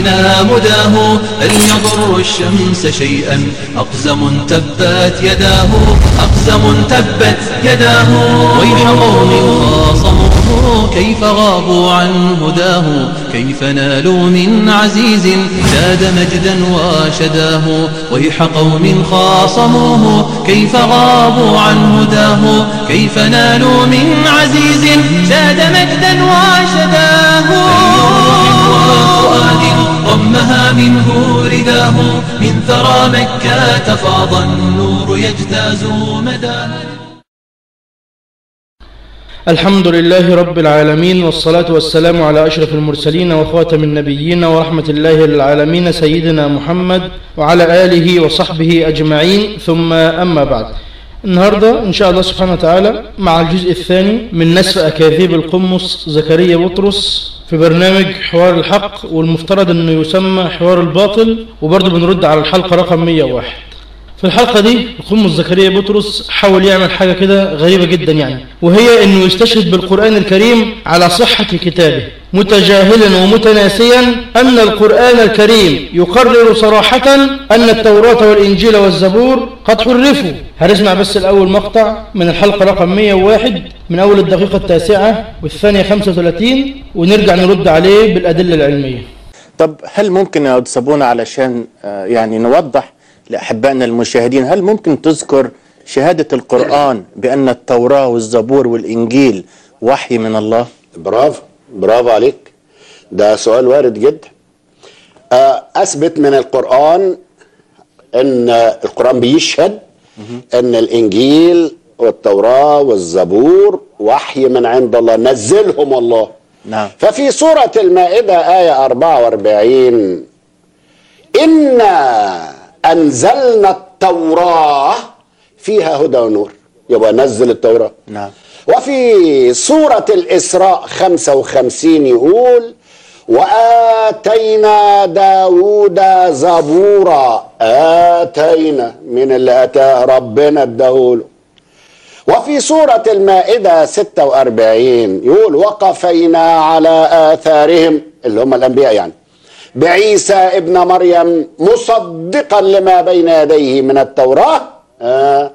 علينا مداه هل يضر الشمس شيئا أقزم تبت يداه أقزم تبت يداه ويح قوم خاصموه كيف غابوا عن هداه كيف نالوا من عزيز زاد مجدا وشداه ويح قوم خاصموه كيف غابوا عن هداه كيف نالوا من عزيز زاد مجدا وشداه وفؤاد ضمها منه رداه من ثرى مكة فاض النور يجتاز مداه الحمد لله رب العالمين والصلاة والسلام على أشرف المرسلين وخاتم النبيين ورحمة الله للعالمين سيدنا محمد وعلى آله وصحبه أجمعين ثم أما بعد النهاردة إن شاء الله سبحانه وتعالى مع الجزء الثاني من نسف أكاذيب القمص زكريا بطرس في برنامج حوار الحق والمفترض أنه يسمى حوار الباطل وبرضه بنرد على الحلقة رقم 101 في الحلقة دي القمص زكريا بطرس حاول يعمل حاجة كده غريبة جدا يعني وهي انه يستشهد بالقرآن الكريم على صحة كتابه متجاهلا ومتناسيا ان القرآن الكريم يقرر صراحة ان التوراة والانجيل والزبور قد حرفوا هنسمع بس الاول مقطع من الحلقة رقم 101 من اول الدقيقة التاسعة والثانية 35 ونرجع نرد عليه بالادلة العلمية طب هل ممكن يا أستاذ صابونة علشان آه، يعني نوضح لأحبائنا المشاهدين هل ممكن تذكر شهادة القرآن بأن التوراة والزبور والإنجيل وحي من الله برافو برافو عليك ده سؤال وارد جدا آه، اثبت من القران ان القران بيشهد ان الانجيل والتوراه والزبور وحي من عند الله نزلهم الله نعم ففي سورة المائدة آية 44 إنا أنزلنا التوراة فيها هدى ونور يبقى نزل التوراة نعم وفي سورة الإسراء 55 يقول وآتينا داود زبورا آتينا من اللي أتاه ربنا اداهوله وفي سورة المائدة 46 يقول وقفينا على آثارهم اللي هم الأنبياء يعني بعيسى ابن مريم مصدقا لما بين يديه من التوراة آه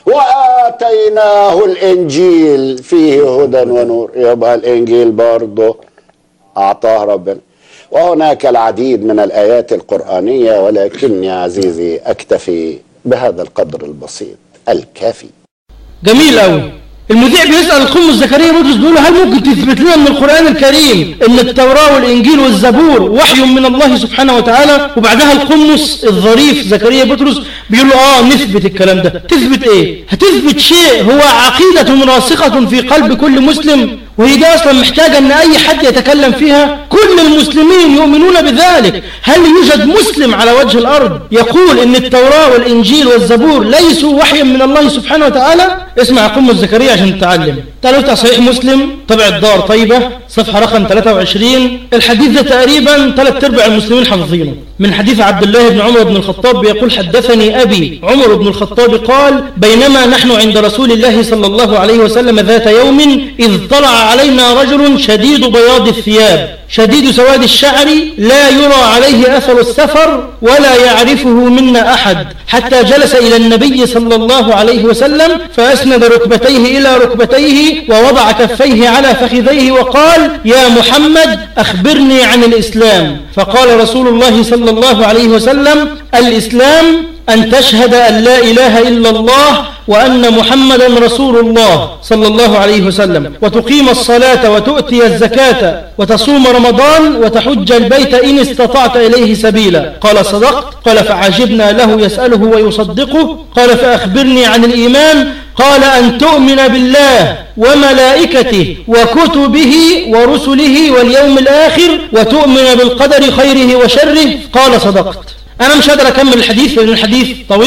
وآتيناه الإنجيل فيه هدى ونور يبقى الإنجيل برضه أعطاه ربنا وهناك العديد من الآيات القرآنية ولكن يا عزيزي أكتفي بهذا القدر البسيط الكافي جميل قوي المذيع بيسأل القمص زكريا بطرس بيقول له هل ممكن تثبت لنا من القرآن الكريم ان التوراة والانجيل والزبور وحي من الله سبحانه وتعالى وبعدها القمص الظريف زكريا بطرس بيقول له اه نثبت الكلام ده تثبت ايه هتثبت شيء هو عقيدة راسخة في قلب كل مسلم وهي دي اصلا محتاجة ان اي حد يتكلم فيها كل المسلمين يؤمنون بذلك هل يوجد مسلم على وجه الارض يقول ان التوراة والانجيل والزبور ليسوا وحيا من الله سبحانه وتعالى اسمع قم زكريا عشان تتعلم تعالوا افتح صحيح مسلم طبع الدار طيبة صفحة رقم 23 الحديث ده تقريبا ثلاث ارباع المسلمين حافظينه من حديث عبد الله بن عمر بن الخطاب يقول حدثني أبي عمر بن الخطاب قال بينما نحن عند رسول الله صلى الله عليه وسلم ذات يوم إذ طلع علينا رجل شديد بياض الثياب شديد سواد الشعر لا يرى عليه أثر السفر ولا يعرفه منا أحد حتى جلس إلى النبي صلى الله عليه وسلم فأسند ركبتيه إلى ركبتيه ووضع كفيه على فخذيه وقال يا محمد أخبرني عن الإسلام فقال رسول الله صلى الله عليه وسلم الإسلام أن تشهد أن لا إله إلا الله وأن محمدا رسول الله صلى الله عليه وسلم وتقيم الصلاة وتؤتي الزكاة وتصوم رمضان وتحج البيت إن استطعت إليه سبيلا قال صدقت قال فعجبنا له يسأله ويصدقه قال فأخبرني عن الإيمان قال أن تؤمن بالله وملائكته وكتبه ورسله واليوم الآخر وتؤمن بالقدر خيره وشره قال صدقت أنا مش قادر أكمل الحديث لأن الحديث طويل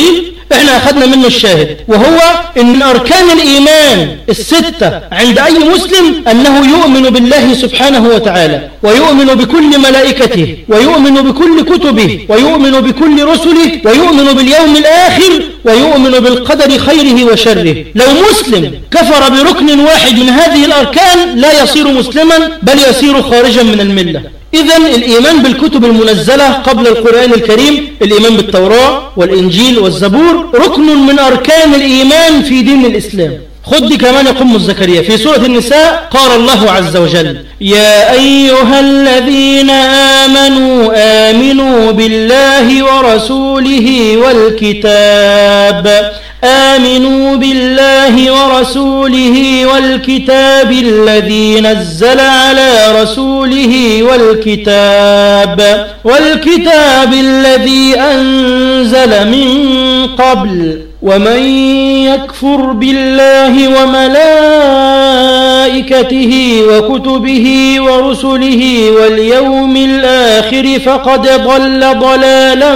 احنا اخذنا منه الشاهد وهو ان اركان الايمان الستة عند اي مسلم انه يؤمن بالله سبحانه وتعالى ويؤمن بكل ملائكته ويؤمن بكل كتبه ويؤمن بكل رسله ويؤمن باليوم الاخر ويؤمن بالقدر خيره وشره لو مسلم كفر بركن واحد من هذه الاركان لا يصير مسلما بل يصير خارجا من المله إذا الإيمان بالكتب المنزلة قبل القرآن الكريم الإيمان بالتوراة والإنجيل والزبور ركن من أركان الإيمان في دين الإسلام خد كمان يقوم الزكريا في سورة النساء قال الله عز وجل يا أيها الذين آمنوا آمنوا بالله ورسوله والكتاب آمنوا بالله ورسوله والكتاب الذي نزل على رسوله والكتاب والكتاب الذي أنزل من قبل ومن يكفر بالله وملائكته وكتبه ورسله واليوم الآخر فقد ضل ضلالا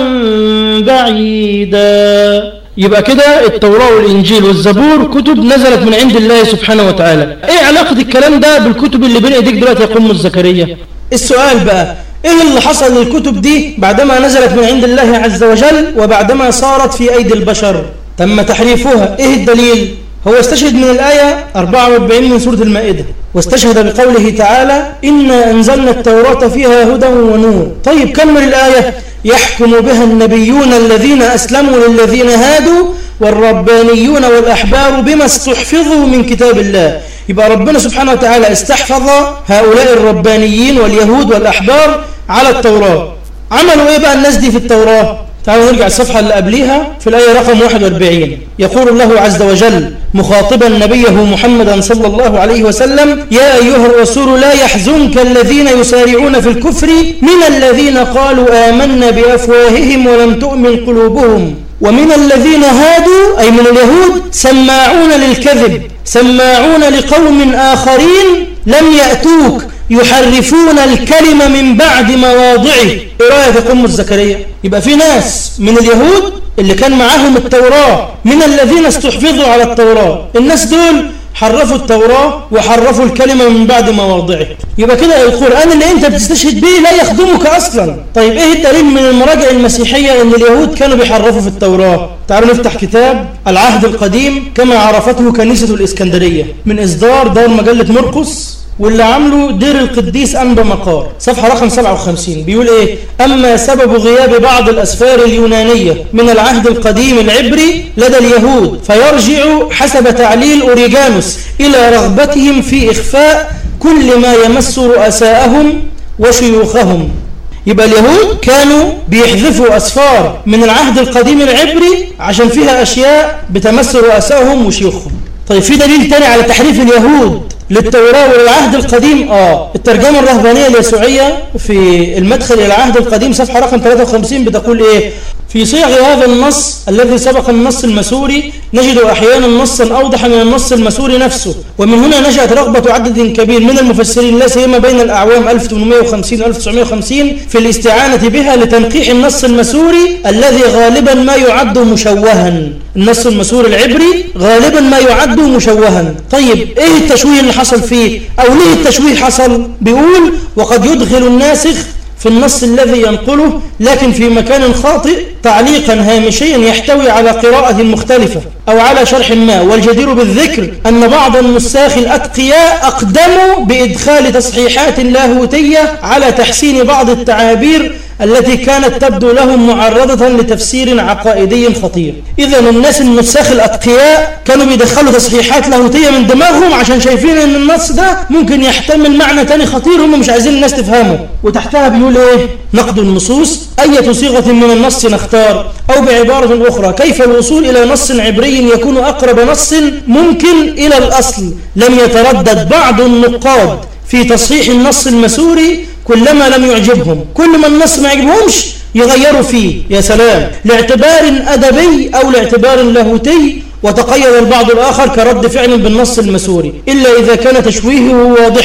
بعيدا يبقى كده التوراة والإنجيل والزبور كتب نزلت من عند الله سبحانه وتعالى ايه علاقة الكلام ده بالكتب اللي بين ايديك دلوقتي يا قم الزكريا السؤال بقى ايه اللي حصل للكتب دي بعدما نزلت من عند الله عز وجل وبعدما صارت في ايدي البشر تم تحريفها ايه الدليل هو استشهد من الآية 44 من سورة المائدة واستشهد بقوله تعالى إنا أنزلنا التوراة فيها هدى ونور طيب كمل الآية يحكم بها النبيون الذين أسلموا للذين هادوا والربانيون والأحبار بما استحفظوا من كتاب الله يبقى ربنا سبحانه وتعالى استحفظ هؤلاء الربانيين واليهود والأحبار على التوراة عملوا إيه بقى الناس دي في التوراة تعالوا نرجع الصفحة اللي قبليها في الآية رقم 41 يقول الله عز وجل مخاطبا نبيه محمدا صلى الله عليه وسلم يا أيها الرسول لا يحزنك الذين يسارعون في الكفر من الذين قالوا آمنا بأفواههم ولم تؤمن قلوبهم ومن الذين هادوا أي من اليهود سماعون للكذب سماعون لقوم آخرين لم يأتوك يحرفون الكلمة من بعد مواضعه ايه رأيك يا أم الزكريا يبقى في ناس من اليهود اللي كان معاهم التوراة من الذين استحفظوا على التوراة الناس دول حرفوا التوراة وحرفوا الكلمة من بعد مواضعه يبقى كده القرآن اللي انت بتستشهد به لا يخدمك أصلا طيب ايه الدليل من المراجع المسيحية ان اليهود كانوا بيحرفوا في التوراة تعالوا نفتح كتاب العهد القديم كما عرفته كنيسة الإسكندرية من إصدار دار مجلة مرقس واللي عامله دير القديس أنبا مقار صفحة رقم 57 بيقول إيه أما سبب غياب بعض الأسفار اليونانية من العهد القديم العبري لدى اليهود فيرجع حسب تعليل أوريجانوس إلى رغبتهم في إخفاء كل ما يمس رؤساءهم وشيوخهم يبقى اليهود كانوا بيحذفوا أسفار من العهد القديم العبري عشان فيها أشياء بتمس رؤسائهم وشيوخهم طيب في دليل تاني على تحريف اليهود للتوراة وللعهد القديم آه الترجمة الرهبانية اليسوعية في المدخل إلى العهد القديم صفحة رقم 53 بتقول إيه في صيغ هذا النص الذي سبق النص المسوري نجد أحيانا نصا أوضح من النص المسوري نفسه ومن هنا نشأت رغبة عدد كبير من المفسرين لا سيما بين الأعوام 1850 و 1950 في الاستعانة بها لتنقيح النص المسوري الذي غالبا ما يعد مشوها النص المسوري العبري غالبا ما يعد مشوها طيب ايه التشويه اللي حصل فيه او ليه التشويه حصل بيقول وقد يدخل الناسخ في النص الذي ينقله لكن في مكان خاطئ تعليقا هامشيا يحتوي على قراءة مختلفة أو على شرح ما والجدير بالذكر أن بعض النساخ الأتقياء أقدموا بإدخال تصحيحات لاهوتية على تحسين بعض التعابير التي كانت تبدو لهم معرضة لتفسير عقائدي خطير إذا الناس النساخ الأتقياء كانوا بيدخلوا تصحيحات لاهوتية من دماغهم عشان شايفين أن النص ده ممكن يحتمل معنى تاني خطير هم مش عايزين الناس تفهمه وتحتها بيقول إيه نقد النصوص أي صيغة من النص نختار أو بعبارة أخرى كيف الوصول إلى نص عبري يكون أقرب نص ممكن إلى الأصل لم يتردد بعض النقاد في تصحيح النص المسوري كلما لم يعجبهم كل ما النص ما يعجبهمش يغيروا فيه يا سلام لاعتبار أدبي أو لاعتبار لاهوتي وتقيد البعض الآخر كرد فعل بالنص المسوري إلا إذا كان تشويهه واضحا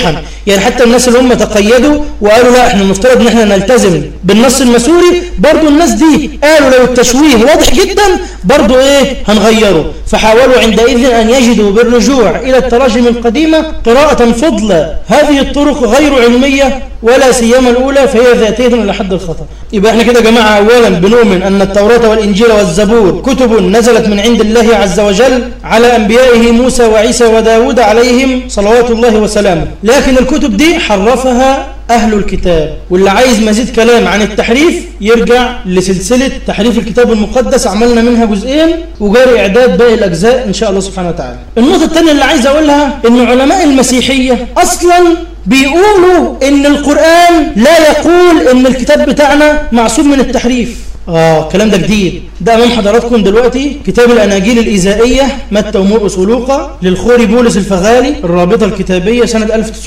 يعني حتى الناس اللي هم تقيدوا وقالوا لا احنا المفترض ان احنا نلتزم بالنص المسوري برضو الناس دي قالوا لو التشويه واضح جدا برضو ايه هنغيره فحاولوا عندئذ ان يجدوا بالرجوع الى التراجم القديمة قراءة فضلة هذه الطرق غير علمية ولا سيما الأولى فهي ذاتية إلى حد الخطأ يبقى احنا كده يا جماعة أولا بنؤمن أن التوراة والإنجيل والزبور كتب نزلت من عند الله عز وجل على أنبيائه موسى وعيسى وداود عليهم صلوات الله وسلامه لكن الكتب دي حرفها أهل الكتاب واللي عايز مزيد كلام عن التحريف يرجع لسلسلة تحريف الكتاب المقدس عملنا منها جزئين وجاري إعداد باقي الأجزاء إن شاء الله سبحانه وتعالى النقطة الثانية اللي عايز أقولها إن علماء المسيحية أصلا بيقولوا إن القرآن لا يقول إن الكتاب بتاعنا معصوم من التحريف آه الكلام ده جديد ده أمام حضراتكم دلوقتي كتاب الأناجيل الإزائية متى ومرقس ولوقا للخوري بولس الفغالي الرابطة الكتابية سنة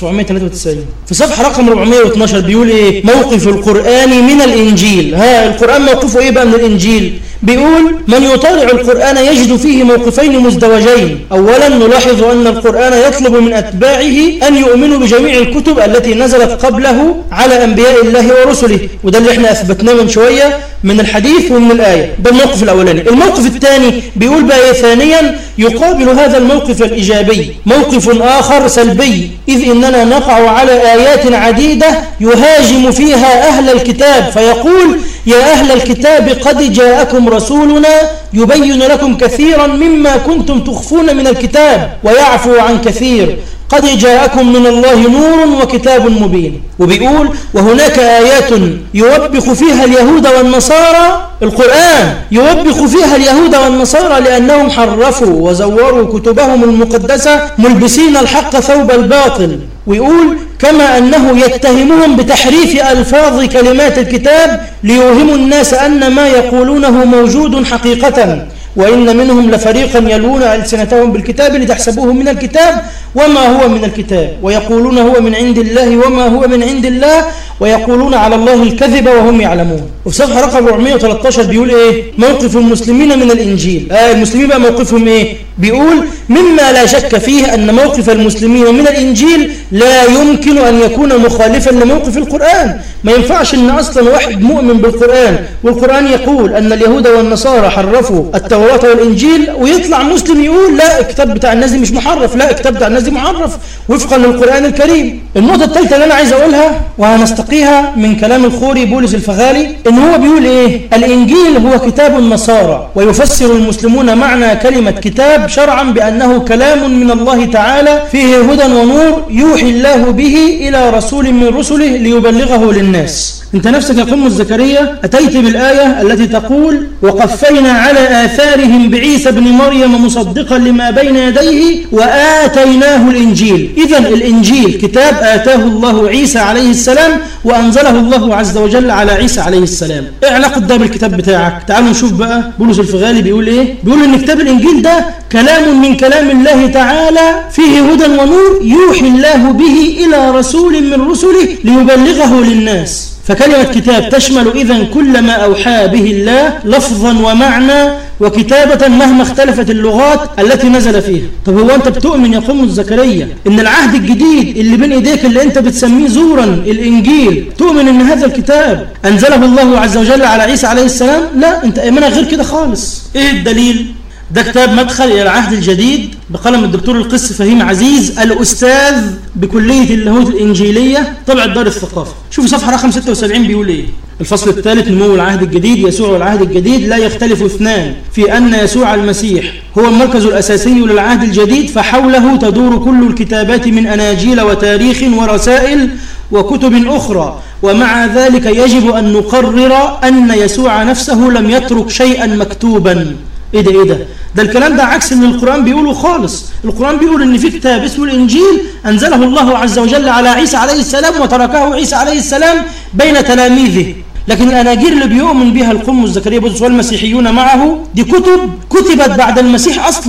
1993 في صفحة رقم 412 بيقول إيه موقف القرآن من الإنجيل ها القرآن موقفه إيه بقى من الإنجيل بيقول من يطالع القرآن يجد فيه موقفين مزدوجين أولا نلاحظ أن القرآن يطلب من أتباعه أن يؤمنوا بجميع الكتب التي نزلت قبله على أنبياء الله ورسله وده اللي احنا أثبتناه من شوية من الحديث ومن الآية ده الموقف الأولاني الموقف الثاني بيقول بقى إيه ثانيا يقابل هذا الموقف الإيجابي موقف آخر سلبي إذ إننا نقع على آيات عديدة يهاجم فيها أهل الكتاب فيقول يا أهل الكتاب قد جاءكم رسولنا يبين لكم كثيرا مما كنتم تخفون من الكتاب ويعفو عن كثير قد جاءكم من الله نور وكتاب مبين وبيقول وهناك آيات يوبخ فيها اليهود والنصارى القرآن يوبخ فيها اليهود والنصارى لأنهم حرفوا وزوروا كتبهم المقدسة ملبسين الحق ثوب الباطل ويقول كما أنه يتهمهم بتحريف ألفاظ كلمات الكتاب ليوهموا الناس أن ما يقولونه موجود حقيقة وإن منهم لفريقا يلون ألسنتهم بالكتاب لتحسبوه من الكتاب وما هو من الكتاب ويقولون هو من عند الله وما هو من عند الله ويقولون على الله الكذب وهم يعلمون وفي صفحة رقم 413 بيقول إيه موقف المسلمين من الإنجيل آه المسلمين بقى موقفهم إيه بيقول مما لا شك فيه أن موقف المسلمين من الإنجيل لا يمكن أن يكون مخالفا لموقف القرآن ما ينفعش أن أصلا واحد مؤمن بالقرآن والقرآن يقول أن اليهود والنصارى حرفوا التوراة والإنجيل ويطلع مسلم يقول لا الكتاب بتاع الناس دي مش محرف لا الكتاب بتاع الناس دي محرف وفقا للقرآن الكريم النقطة الثالثة اللي أنا عايز أقولها وهنستقيها من كلام الخوري بولس الفغالي إن هو بيقول إيه الإنجيل هو كتاب النصارى ويفسر المسلمون معنى كلمة كتاب شرعا بأنه كلام من الله تعالى فيه هدى ونور يوحي الله به إلى رسول من رسله ليبلغه للناس انت نفسك يا قم زكريا أتيت بالآية التي تقول وقفينا على آثارهم بعيسى بن مريم مصدقا لما بين يديه وآتيناه الإنجيل إذا الإنجيل كتاب آتاه الله عيسى عليه السلام وأنزله الله عز وجل على عيسى عليه السلام إيه علاقة ده بالكتاب بتاعك تعالوا نشوف بقى بولس الفغالي بيقول إيه بيقول إن كتاب الإنجيل ده كلام من كلام الله تعالى فيه هدى ونور يوحي الله به إلى رسول من رسله ليبلغه للناس فكلمة كتاب تشمل إذن كل ما أوحى به الله لفظا ومعنى وكتابة مهما اختلفت اللغات التي نزل فيها طب هو أنت بتؤمن يا قوم الزكريا إن العهد الجديد اللي بين إيديك اللي أنت بتسميه زورا الإنجيل تؤمن إن هذا الكتاب أنزله الله عز وجل على عيسى عليه السلام لا أنت إيمانك غير كده خالص إيه الدليل ده كتاب مدخل إلى العهد الجديد بقلم الدكتور القس فهيم عزيز الأستاذ بكلية اللاهوت الإنجيلية طبع دار الثقافة شوفوا صفحة رقم 76 بيقول إيه الفصل الثالث نمو العهد الجديد يسوع والعهد الجديد لا يختلف اثنان في أن يسوع المسيح هو المركز الأساسي للعهد الجديد فحوله تدور كل الكتابات من أناجيل وتاريخ ورسائل وكتب أخرى ومع ذلك يجب أن نقرر أن يسوع نفسه لم يترك شيئا مكتوبا ايه ده ايه ده ده الكلام ده عكس اللي القرآن بيقوله خالص القرآن بيقول ان في كتاب اسمه الانجيل انزله الله عز وجل على عيسى عليه السلام وتركه عيسى عليه السلام بين تلاميذه لكن الاناجيل اللي بيؤمن بها القم الزكريا بطرس والمسيحيون معه دي كتب كتبت بعد المسيح اصلا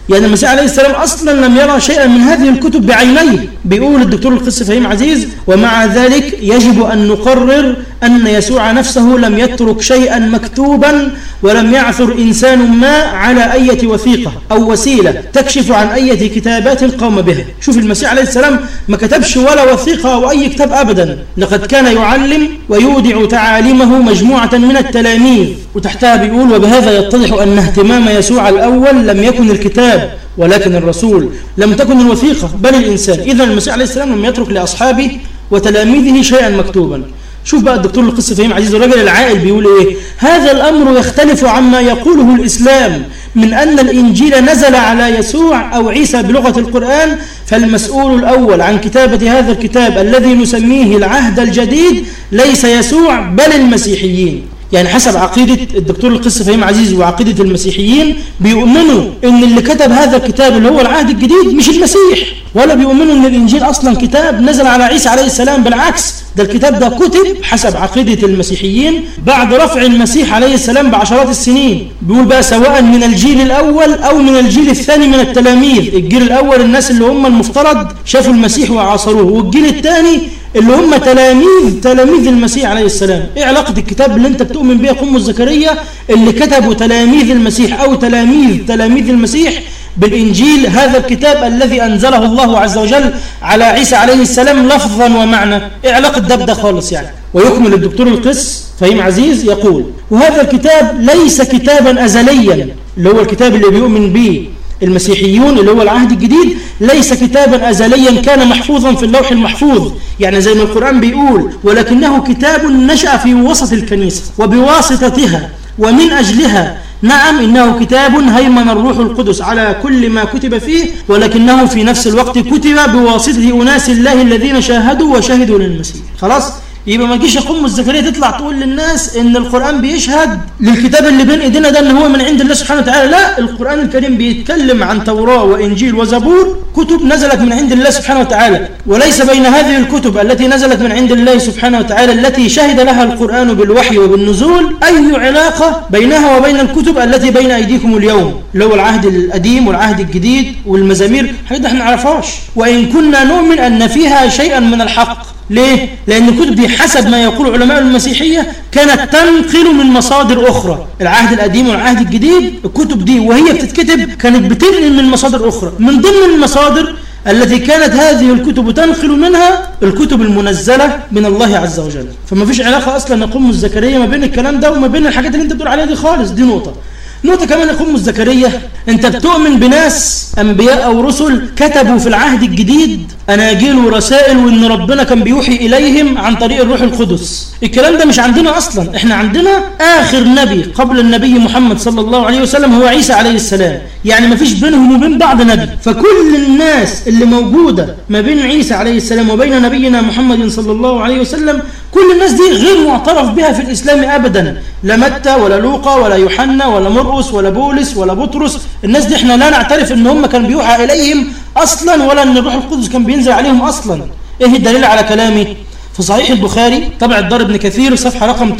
يعني المسيح عليه السلام أصلا لم يرى شيئا من هذه الكتب بعينيه بيقول الدكتور القس فهيم عزيز ومع ذلك يجب أن نقرر أن يسوع نفسه لم يترك شيئا مكتوبا ولم يعثر إنسان ما على أية وثيقة أو وسيلة تكشف عن أية كتابات قام بها شوف المسيح عليه السلام ما كتبش ولا وثيقة أو أي كتاب أبدا لقد كان يعلم ويودع تعاليمه مجموعة من التلاميذ وتحتها بيقول وبهذا يتضح أن اهتمام يسوع الأول لم يكن الكتاب ولكن الرسول لم تكن الوثيقة بل الإنسان إذا المسيح عليه السلام لم يترك لأصحابه وتلاميذه شيئا مكتوبا شوف بقى الدكتور القصة فهيم عزيز الرجل العاقل بيقول ايه هذا الامر يختلف عما يقوله الاسلام من ان الانجيل نزل على يسوع او عيسى بلغة القرآن فالمسؤول الاول عن كتابة هذا الكتاب الذي نسميه العهد الجديد ليس يسوع بل المسيحيين يعني حسب عقيدة الدكتور القس فهيم عزيز وعقيدة المسيحيين بيؤمنوا ان اللي كتب هذا الكتاب اللي هو العهد الجديد مش المسيح ولا بيؤمنوا ان الانجيل اصلا كتاب نزل على عيسى عليه السلام بالعكس ده الكتاب ده كتب حسب عقيدة المسيحيين بعد رفع المسيح عليه السلام بعشرات السنين بيقول بقى سواء من الجيل الأول أو من الجيل الثاني من التلاميذ الجيل الأول الناس اللي هم المفترض شافوا المسيح وعاصروه والجيل الثاني اللي هم تلاميذ تلاميذ المسيح عليه السلام ايه علاقة الكتاب اللي انت بتؤمن بيه قم الزكريا اللي كتبوا تلاميذ المسيح او تلاميذ تلاميذ المسيح بالإنجيل هذا الكتاب الذي أنزله الله عز وجل على عيسى عليه السلام لفظا ومعنى إيه علاقة ده بده خالص يعني ويكمل الدكتور القس فهيم عزيز يقول وهذا الكتاب ليس كتابا أزليا اللي هو الكتاب اللي بيؤمن به المسيحيون اللي هو العهد الجديد ليس كتابا أزليا كان محفوظا في اللوح المحفوظ يعني زي ما القرآن بيقول ولكنه كتاب نشأ في وسط الكنيسة وبواسطتها ومن أجلها نعم إنه كتاب هيمن الروح القدس على كل ما كتب فيه ولكنه في نفس الوقت كتب بواسطة أناس الله الذين شاهدوا وشهدوا للمسيح خلاص يبقى ما تجيش قم الزكريا تطلع تقول للناس ان القرآن بيشهد للكتاب اللي بين ايدينا ده ان هو من عند الله سبحانه وتعالى لا القرآن الكريم بيتكلم عن توراة وانجيل وزبور كتب نزلت من عند الله سبحانه وتعالى وليس بين هذه الكتب التي نزلت من عند الله سبحانه وتعالى التي شهد لها القرآن بالوحي وبالنزول اي علاقة بينها وبين الكتب التي بين ايديكم اليوم اللي هو العهد القديم والعهد الجديد والمزامير حاجة احنا نعرفهاش وان كنا نؤمن ان فيها شيئا من الحق ليه؟ لأن الكتب دي حسب ما يقول علماء المسيحية كانت تنقل من مصادر أخرى العهد القديم والعهد الجديد الكتب دي وهي بتتكتب كانت بتنقل من مصادر أخرى من ضمن المصادر التي كانت هذه الكتب تنقل منها الكتب المنزلة من الله عز وجل فما فيش علاقة أصلا نقوم الزكريا ما بين الكلام ده وما بين الحاجات اللي انت بتقول عليها دي خالص دي نقطة نقطة كمان يقوم الزكريا انت بتؤمن بناس انبياء او رسل كتبوا في العهد الجديد اناجيل ورسائل وان ربنا كان بيوحي اليهم عن طريق الروح القدس الكلام ده مش عندنا اصلا احنا عندنا اخر نبي قبل النبي محمد صلى الله عليه وسلم هو عيسى عليه السلام يعني ما فيش بينهم وبين بعض نبي فكل الناس اللي موجودة ما بين عيسى عليه السلام وبين نبينا محمد صلى الله عليه وسلم كل الناس دي غير معترف بها في الإسلام أبدا لا متى ولا لوقا ولا يوحنا ولا مرقس ولا بولس ولا بطرس الناس دي احنا لا نعترف ان هم كان بيوحى إليهم أصلا ولا ان الروح القدس كان بينزل عليهم أصلا ايه الدليل على كلامي في صحيح البخاري طبع الدار ابن كثير صفحة رقم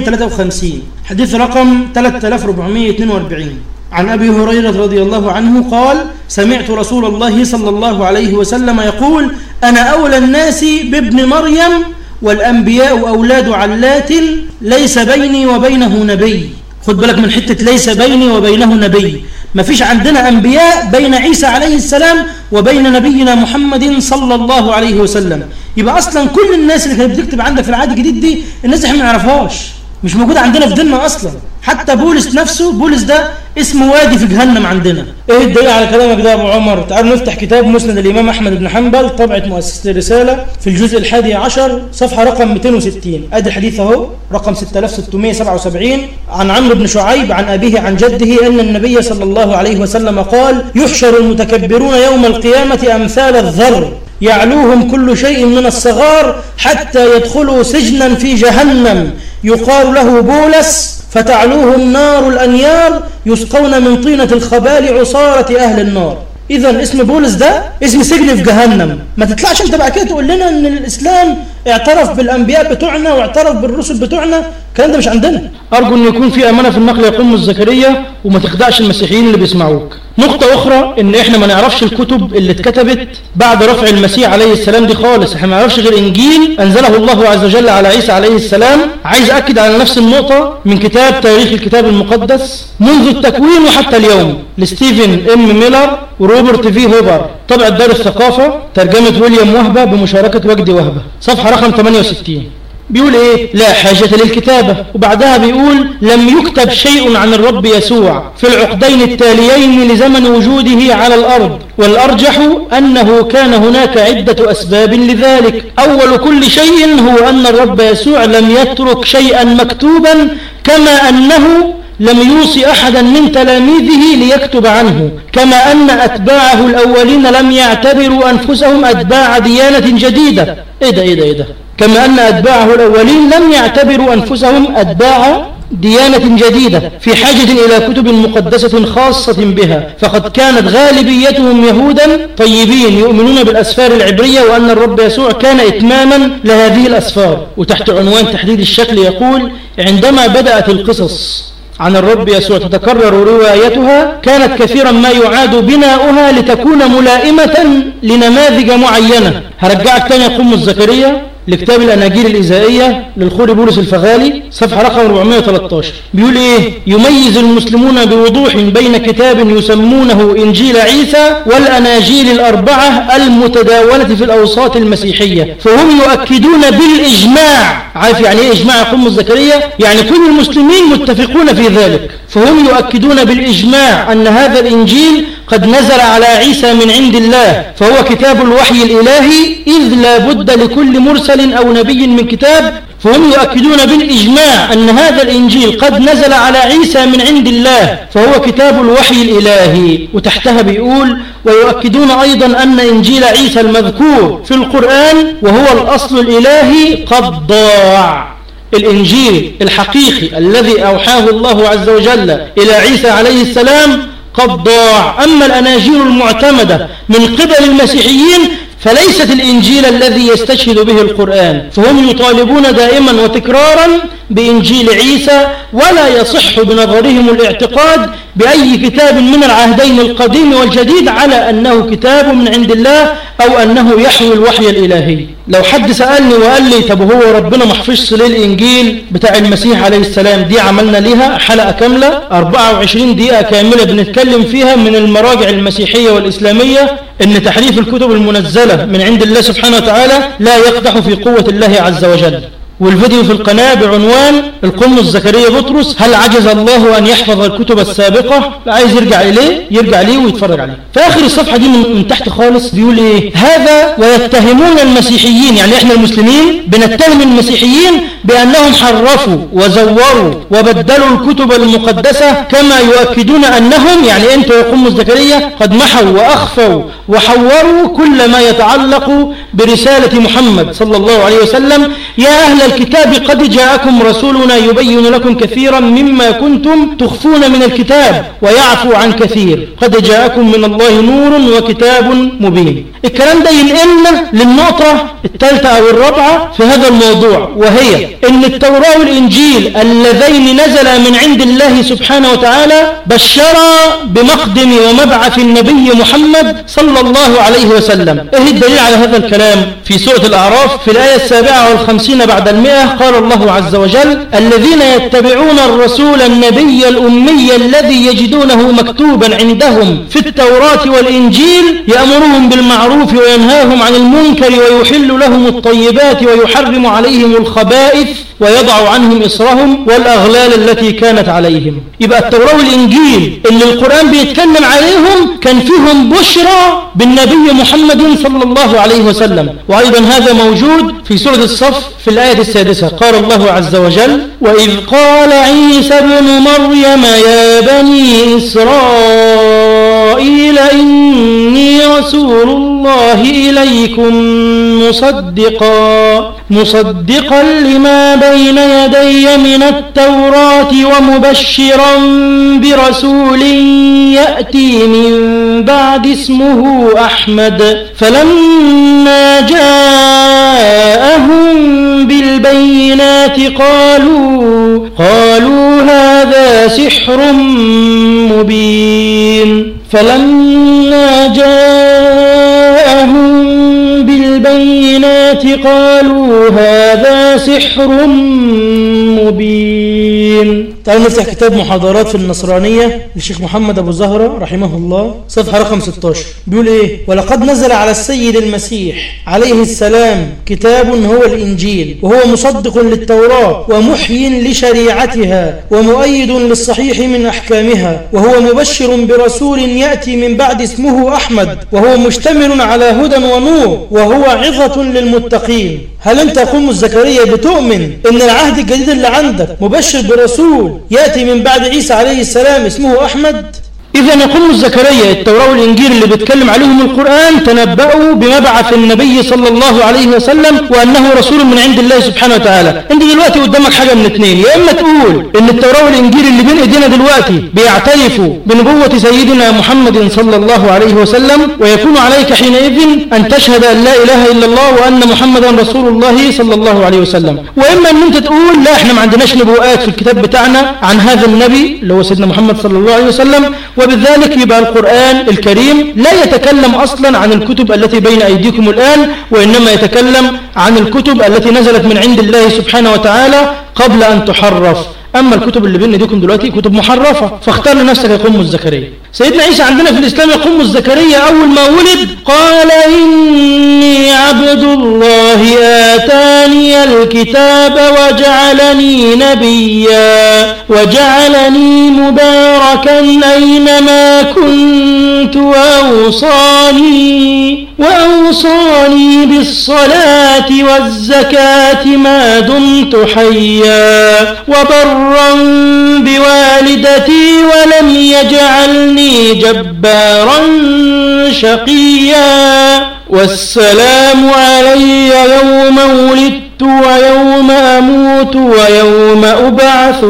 853 حديث رقم 3442 عن أبي هريرة رضي الله عنه قال سمعت رسول الله صلى الله عليه وسلم يقول أنا أولى الناس بابن مريم والأنبياء أولاد علات ليس بيني وبينه نبي خد بالك من حتة ليس بيني وبينه نبي ما فيش عندنا أنبياء بين عيسى عليه السلام وبين نبينا محمد صلى الله عليه وسلم يبقى أصلا كل الناس اللي كانت بتكتب عندك في العهد الجديد دي الناس احنا ما نعرفهاش مش موجودة عندنا في ديننا أصلا حتى بولس نفسه بولس ده اسمه وادي في جهنم عندنا ايه الدليل على كلامك ده يا ابو عمر تعالوا نفتح كتاب مسند الامام احمد بن حنبل طبعه مؤسسه الرساله في الجزء الحادي عشر صفحه رقم 260 ادي الحديث اهو رقم 6677 عن عمرو بن شعيب عن ابيه عن جده ان النبي صلى الله عليه وسلم قال يحشر المتكبرون يوم القيامه امثال الذر يعلوهم كل شيء من الصغار حتى يدخلوا سجنا في جهنم يقال له بولس فتعلوهم نار الأنيار يسقون من طينة الخبال عصارة أهل النار إذا اسم بولس ده اسم سجن في جهنم ما تطلعش انت بعد كده تقول لنا ان الاسلام اعترف بالانبياء بتوعنا واعترف بالرسل بتوعنا الكلام ده مش عندنا ارجو ان يكون في امانه في النقل يا قم الزكريا وما تخدعش المسيحيين اللي بيسمعوك نقطة أخرى إن إحنا ما نعرفش الكتب اللي اتكتبت بعد رفع المسيح عليه السلام دي خالص إحنا ما نعرفش غير إنجيل أنزله الله عز وجل على عيسى عليه السلام عايز أكد على نفس النقطة من كتاب تاريخ الكتاب المقدس منذ التكوين وحتى اليوم لستيفن إم ميلر وروبرت في هوبر طبع دار الثقافة ترجمة ويليام وهبة بمشاركة وجدي وهبة صفحة رقم 68 بيقول ايه لا حاجة للكتابة وبعدها بيقول لم يكتب شيء عن الرب يسوع في العقدين التاليين لزمن وجوده على الأرض والأرجح أنه كان هناك عدة أسباب لذلك أول كل شيء هو أن الرب يسوع لم يترك شيئا مكتوبا كما أنه لم يوصي أحدا من تلاميذه ليكتب عنه كما أن أتباعه الأولين لم يعتبروا أنفسهم أتباع ديانة جديدة إيه ده إيه ده إيه ده كما أن أتباعه الأولين لم يعتبروا أنفسهم أتباع ديانة جديدة في حاجة إلى كتب مقدسة خاصة بها فقد كانت غالبيتهم يهودا طيبين يؤمنون بالأسفار العبرية وأن الرب يسوع كان إتماما لهذه الأسفار وتحت عنوان تحديد الشكل يقول عندما بدأت القصص عن الرب يسوع تتكرر روايتها كانت كثيرا ما يعاد بناؤها لتكون ملائمة لنماذج معينة هرجعك تاني يقوم الزكريا لكتاب الأناجيل الإزائية للخوري بولس الفغالي صفحة رقم 413 بيقول إيه يميز المسلمون بوضوح بين كتاب يسمونه إنجيل عيسى والأناجيل الأربعة المتداولة في الأوساط المسيحية فهم يؤكدون بالإجماع عارف يعني إيه إجماع قم الزكريا يعني كل المسلمين متفقون في ذلك فهم يؤكدون بالإجماع أن هذا الإنجيل قد نزل على عيسى من عند الله فهو كتاب الوحي الإلهي إذ لا بد لكل مرسل أو نبي من كتاب فهم يؤكدون بالإجماع أن هذا الإنجيل قد نزل على عيسى من عند الله فهو كتاب الوحي الإلهي وتحتها بيقول ويؤكدون أيضا أن إنجيل عيسى المذكور في القرآن وهو الأصل الإلهي قد ضاع الإنجيل الحقيقي الذي أوحاه الله عز وجل إلى عيسى عليه السلام قد ضاع أما الأناجيل المعتمدة من قبل المسيحيين فليست الإنجيل الذي يستشهد به القرآن فهم يطالبون دائما وتكرارا بإنجيل عيسى ولا يصح بنظرهم الاعتقاد بأي كتاب من العهدين القديم والجديد على أنه كتاب من عند الله أو أنه يحوي الوحي الإلهي لو حد سألني وقال لي طب هو ربنا ما حفظش ليه الإنجيل بتاع المسيح عليه السلام دي عملنا ليها حلقة كاملة 24 دقيقة كاملة بنتكلم فيها من المراجع المسيحية والإسلامية أن تحريف الكتب المنزلة من عند الله سبحانه وتعالى لا يقدح في قوة الله عز وجل والفيديو في القناة بعنوان القمص زكريا بطرس هل عجز الله أن يحفظ الكتب السابقة عايز يرجع إليه يرجع ليه ويتفرج عليه في آخر الصفحة دي من, من تحت خالص بيقول إيه هذا ويتهمون المسيحيين يعني إحنا المسلمين بنتهم المسيحيين بأنهم حرفوا وزوروا وبدلوا الكتب المقدسة كما يؤكدون أنهم يعني أنت يا قمص زكريا قد محوا وأخفوا وحوروا كل ما يتعلق برسالة محمد صلى الله عليه وسلم يا أهل الكتاب قد جاءكم رسولنا يبين لكم كثيرا مما كنتم تخفون من الكتاب ويعفو عن كثير قد جاءكم من الله نور وكتاب مبين الكلام ده ينقلنا للنقطة الثالثة أو الرابعة في هذا الموضوع وهي أن التوراة والإنجيل اللذين نزلا من عند الله سبحانه وتعالى بشرا بمقدم ومبعث النبي محمد صلى الله عليه وسلم إيه الدليل على هذا الكلام في سورة الأعراف في الآية السابعة والخمسين بعد المئة قال الله عز وجل الذين يتبعون الرسول النبي الأمي الذي يجدونه مكتوبا عندهم في التوراة والإنجيل يأمرهم بالمعروف وينهاهم عن المنكر ويحل لهم الطيبات ويحرم عليهم الخبائث ويضع عنهم إصرهم والأغلال التي كانت عليهم يبقى التوراة والإنجيل اللي القرآن بيتكلم عليهم كان فيهم بشرى بالنبي محمد صلى الله عليه وسلم وأيضا هذا موجود في سورة الصف في الآية السادسة قال الله عز وجل وإذ قال عيسى ابن مريم يا بني إسرائيل إسرائيل إني رسول الله إليكم مصدقا مصدقا لما بين يدي من التوراة ومبشرا برسول يأتي من بعد اسمه أحمد فلما جاءهم بالبينات قالوا قالوا هذا سحر مبين فلما جاءهم بالبينات قالوا هذا سحر مبين تعالوا نفتح كتاب محاضرات في النصرانية للشيخ محمد أبو زهرة رحمه الله صفحة رقم 16 بيقول إيه ولقد نزل على السيد المسيح عليه السلام كتاب هو الإنجيل وهو مصدق للتوراة ومحيي لشريعتها ومؤيد للصحيح من أحكامها وهو مبشر برسول يأتي من بعد اسمه أحمد وهو مشتمل على هدى ونور وهو عظة للمتقين هل أنت أخو الزكريا بتؤمن أن العهد الجديد اللي عندك مبشر برسول يأتي من بعد عيسى عليه السلام اسمه أحمد إذا يقوم زكريا التوراة والإنجيل اللي بيتكلم عليهم القرآن تنبأوا بمبعث النبي صلى الله عليه وسلم وأنه رسول من عند الله سبحانه وتعالى أنت دلوقتي قدامك حاجة من اثنين يا إما تقول إن التوراة والإنجيل اللي بين إيدينا دلوقتي بيعترفوا بنبوة سيدنا محمد صلى الله عليه وسلم ويكون عليك حينئذ أن تشهد أن لا إله إلا الله وأن محمدا رسول الله صلى الله عليه وسلم وإما أن أنت تقول لا إحنا ما عندناش نبوءات في الكتاب بتاعنا عن هذا النبي اللي هو سيدنا محمد صلى الله عليه وسلم وبذلك يبقى القرآن الكريم لا يتكلم أصلا عن الكتب التي بين أيديكم الآن وإنما يتكلم عن الكتب التي نزلت من عند الله سبحانه وتعالى قبل أن تحرف أما الكتب اللي بين ايديكم دلوقتي كتب محرفة فاختار لنفسك يقوم الزكريا سيدنا عيسى عندنا في الإسلام يقوم الزكريا أول ما ولد قال إني عبد الله آتاني الكتاب وجعلني نبيا وجعلني مباركا أينما كنت وأوصاني وأوصاني بالصلاة والزكاة ما دمت حيا وبرا بوالدتي ولم يجعلني جبارا شقيا والسلام علي يوم ولدت ويوم أموت ويوم أبعث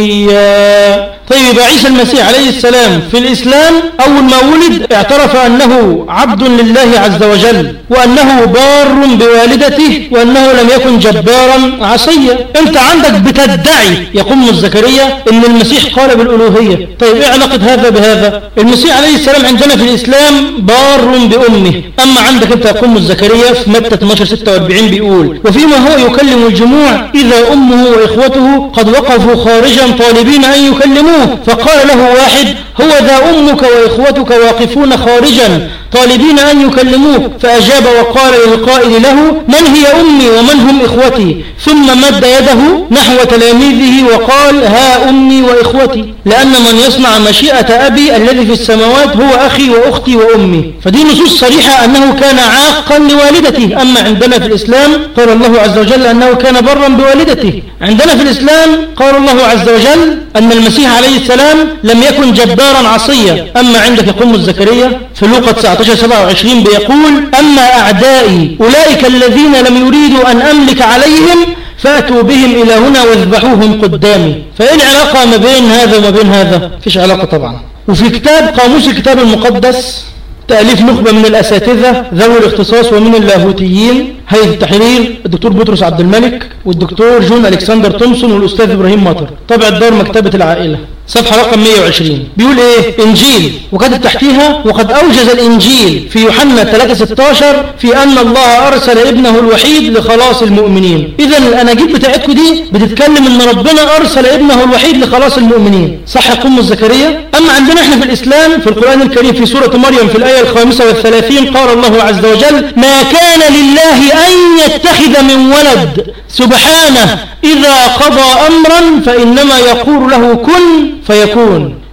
حيا طيب عيسى المسيح عليه السلام في الإسلام أول ما ولد اعترف أنه عبد لله عز وجل وأنه بار بوالدته وأنه لم يكن جبارا عصيا أنت عندك بتدعي يقوم الزكريا أن المسيح قال بالألوهية طيب إيه علاقة هذا بهذا المسيح عليه السلام عندنا في الإسلام بار بأمه أما عندك أنت يقوم الزكريا في متى 12 46 بيقول وفيما هو يكلم الجموع إذا أمه وإخوته قد وقفوا خارجا طالبين أن يكلموه فقال له واحد هو ذا أمك وإخوتك واقفون خارجا طالبين أن يكلموه فأجاب وقال للقائل له من هي أمي ومن هم إخوتي ثم مد يده نحو تلاميذه وقال ها أمي وإخوتي لأن من يصنع مشيئة أبي الذي في السماوات هو أخي وأختي وأمي فدي نصوص صريحة أنه كان عاقا لوالدته أما عندنا في الإسلام قال الله عز وجل أنه كان برا بوالدته عندنا في الإسلام قال الله عز وجل أن المسيح عليه السلام لم يكن جبارا عصيا أما عندك يقوم الزكريا في لوقا 19 27 بيقول أما أعدائي أولئك الذين لم يريدوا أن أملك عليهم فأتوا بهم إلى هنا واذبحوهم قدامي فإيه العلاقة ما بين هذا وما بين هذا فيش علاقة طبعا وفي كتاب قاموس الكتاب المقدس تأليف نخبة من الأساتذة ذوي الاختصاص ومن اللاهوتيين هيئة التحرير الدكتور بطرس عبد الملك والدكتور جون ألكسندر تومسون والأستاذ إبراهيم مطر طبع الدار مكتبة العائلة صفحة رقم 120 بيقول ايه انجيل وكتب تحتيها وقد اوجز الانجيل في يوحنا 3:16 في ان الله ارسل ابنه الوحيد لخلاص المؤمنين اذا الاناجيل بتاعتكم دي بتتكلم ان ربنا ارسل ابنه الوحيد لخلاص المؤمنين صح قم زكريا اما عندنا احنا في الاسلام في القران الكريم في سوره مريم في الايه الخامسة والثلاثين قال الله عز وجل ما كان لله ان يتخذ من ولد سبحانه اذا قضى امرا فانما يقول له كن فيكون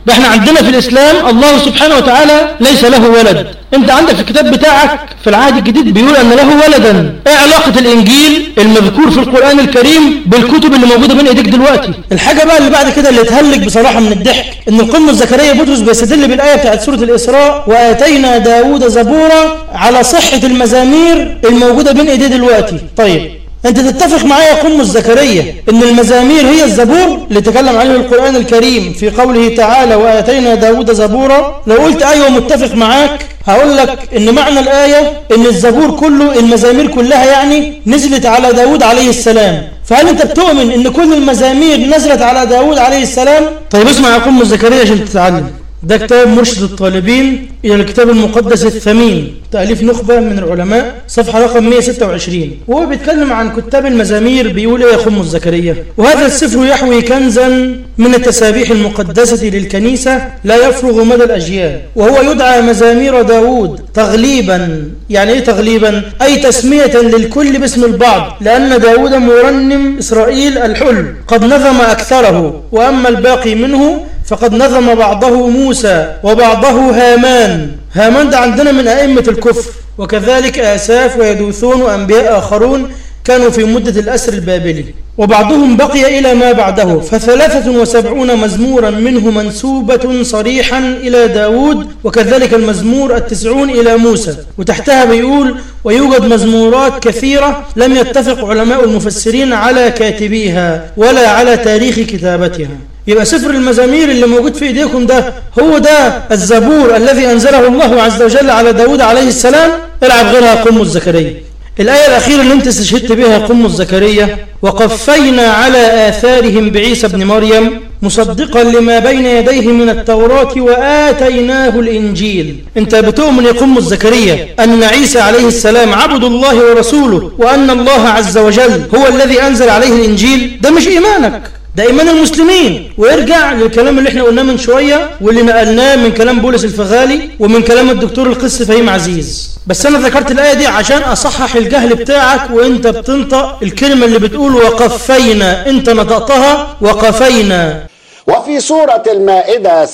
ده احنا عندنا في الإسلام الله سبحانه وتعالى ليس له ولد انت عندك في الكتاب بتاعك في العهد الجديد بيقول ان له ولدا ايه علاقة الانجيل المذكور في القرآن الكريم بالكتب اللي موجودة بين ايديك دلوقتي الحاجة بقى اللي بعد كده اللي تهلك بصراحة من الضحك ان القمة زكريا بطرس بيستدل بالآية بتاعت سورة الإسراء وآتينا داود زبورا على صحة المزامير الموجودة بين ايديه دلوقتي طيب انت تتفق معايا يا قم زكريا ان المزامير هي الزبور اللي تكلم عنه القرآن الكريم في قوله تعالى وآتينا داود زبورا لو قلت ايوه متفق معاك هقول لك ان معنى الآية ان الزبور كله المزامير كلها يعني نزلت على داود عليه السلام فهل انت بتؤمن ان كل المزامير نزلت على داود عليه السلام طيب اسمع يا قم زكريا عشان تتعلم ده كتاب مرشد الطالبين إلى الكتاب المقدس الثمين تأليف نخبة من العلماء صفحة رقم 126 وهو بيتكلم عن كتاب المزامير بيقول إيه يا خم الزكريا وهذا السفر يحوي كنزا من التسابيح المقدسة للكنيسة لا يفرغ مدى الأجيال وهو يدعى مزامير داود تغليبا يعني إيه تغليبا أي تسمية للكل باسم البعض لأن داود مرنم إسرائيل الحل قد نظم أكثره وأما الباقي منه فقد نظم بعضه موسى وبعضه هامان هامان ده عندنا من أئمة الكفر وكذلك آساف ويدوثون وأنبياء آخرون كانوا في مدة الأسر البابلي وبعضهم بقي إلى ما بعده فثلاثة وسبعون مزمورا منه منسوبة صريحا إلى داود وكذلك المزمور التسعون إلى موسى وتحتها بيقول ويوجد مزمورات كثيرة لم يتفق علماء المفسرين على كاتبيها ولا على تاريخ كتابتها يبقى سفر المزامير اللي موجود في ايديكم ده هو ده الزبور الذي انزله الله عز وجل على داود عليه السلام العب غيرها قم الزكريا الآية الأخيرة اللي انت استشهدت بها قم الزكريا وقفينا على آثارهم بعيسى بن مريم مصدقا لما بين يديه من التوراة وآتيناه الإنجيل انت بتؤمن يا قم الزكريا أن عيسى عليه السلام عبد الله ورسوله وأن الله عز وجل هو الذي أنزل عليه الإنجيل ده مش إيمانك ده إيمان المسلمين ويرجع للكلام اللي احنا قلناه من شوية واللي نقلناه من كلام بولس الفغالي ومن كلام الدكتور القس فهيم عزيز بس أنا ذكرت الآية دي عشان أصحح الجهل بتاعك وانت بتنطق الكلمة اللي بتقول وقفينا انت نطقتها وقفينا وفي سورة المائدة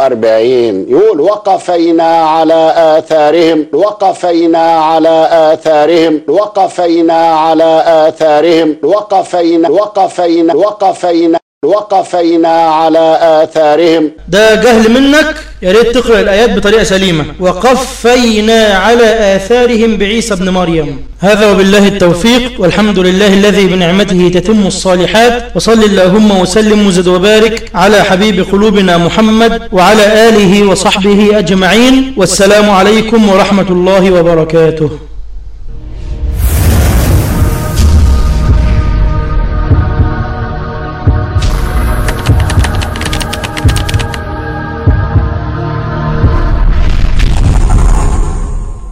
46 يقول وقفينا على آثارهم وقفينا على آثارهم وقفينا على آثارهم وقفينا وقفينا وقفينا وقفينا على آثارهم ده جهل منك يا ريت تقرأ الآيات بطريقة سليمة وقفينا على آثارهم بعيسى ابن مريم هذا وبالله التوفيق والحمد لله الذي بنعمته تتم الصالحات وصل اللهم وسلم وزد وبارك على حبيب قلوبنا محمد وعلى آله وصحبه أجمعين والسلام عليكم ورحمة الله وبركاته